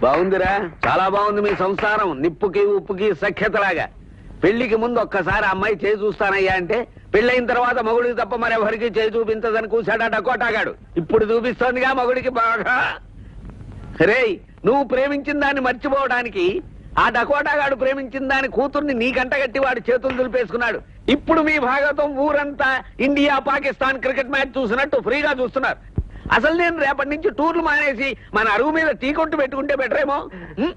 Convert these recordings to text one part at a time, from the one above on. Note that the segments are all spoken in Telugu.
బాగుందిరా చాలా బాగుంది మీ సంసారం నిప్పుకి ఉప్పుకి సఖ్యతలాగా పెళ్లికి ముందు ఒక్కసారి ఆ అమ్మాయి చేయి చూస్తానయ్యా అంటే పెళ్ళైన తర్వాత మగుడికి తప్ప మరెవరికి చేయి చూపించదని కూశాడా డకోటాగాడు ఇప్పుడు చూపిస్తోందిగా మగుడికి బాగా రేయ్ నువ్వు ప్రేమించిన దాన్ని మర్చిపోవడానికి ఆ డకోటాగాడు ప్రేమించిన దాని కూతుర్ని నీకంట కట్టి వాడు చేతులు దులిపేసుకున్నాడు ఇప్పుడు మీ భాగవతం ఊరంతా ఇండియా పాకిస్తాన్ క్రికెట్ మ్యాచ్ చూసినట్టు ఫ్రీగా చూస్తున్నారు అసలు నేను రేపటి నుంచి టూర్లు మానేసి మన అరుగు మీద టీ కొట్టు పెట్టుకుంటే బెటరేమో ఉం?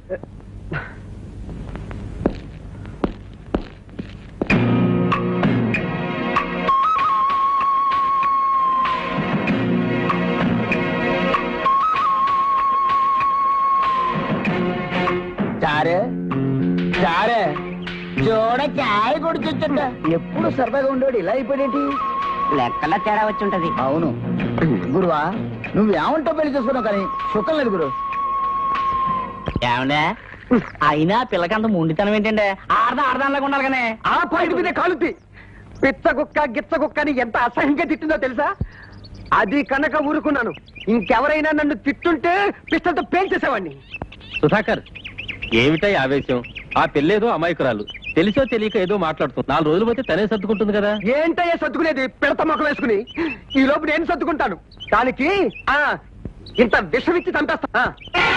చారే చారే చూడ చాయ్ కొడుచుంట ఎప్పుడు సరదాగా ఉండేవాడు ఇలా అయిపోయేటి లెక్కల తేడా వచ్చి ఉంటది అవును గురువా నువ్వేమంటావు పెళ్లి చేసుకున్నావు కానీ సుఖం లేదు గురు ఏమండే అయినా పిల్లకంత ముండితనం ఏంటంటే ఆడదా ఆడదానిలాగా ఉండాలి కానీ ఆ పాయింట్ మీద కాలుద్ది పిచ్చ కుక్క గిచ్చ కుక్క అని ఎంత అసహ్యంగా తిట్టిందో తెలుసా అది కనుక ఊరుకున్నాను ఇంకెవరైనా నన్ను తిట్టుంటే పిస్తలతో పేల్చేసేవాడిని సుధాకర్ ఏమిటై ఆవేశం ఆ పెళ్ళేదో అమాయకురాలు తెలిసో తెలియక ఏదో మాట్లాడుతుంది నాలుగు రోజులు పోతే తనే సర్దుకుంటుంది కదా ఏంటయ్యా సర్దుకునేది పిడత మొక్క వేసుకుని ఈ లోపు నేను సర్దుకుంటాను దానికి ఆ ఇంత విషం ఇచ్చి చంపేస్తా ఆ.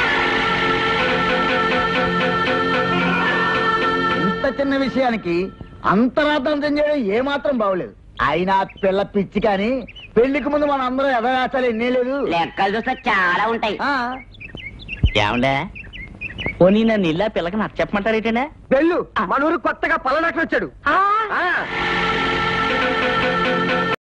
ఇంత చిన్న విషయానికి అంతరార్థం చేయడం ఏమాత్రం బాగోలేదు అయినా పిల్ల పిచ్చి కానీ పెళ్లికి ముందు మన అందరం ఎదగాచాలి ఎన్నే లేదు లెక్కలు చూస్తే చాలా ఉంటాయి ఆ, ఏమండే పోనీ నన్ను ఇల్లా పిల్లకి నచ్చ చెప్పమంటారు ఏంటంటే వెళ్ళు మన ఊరు కొత్తగా పల్లనట్లు వచ్చాడు ఆ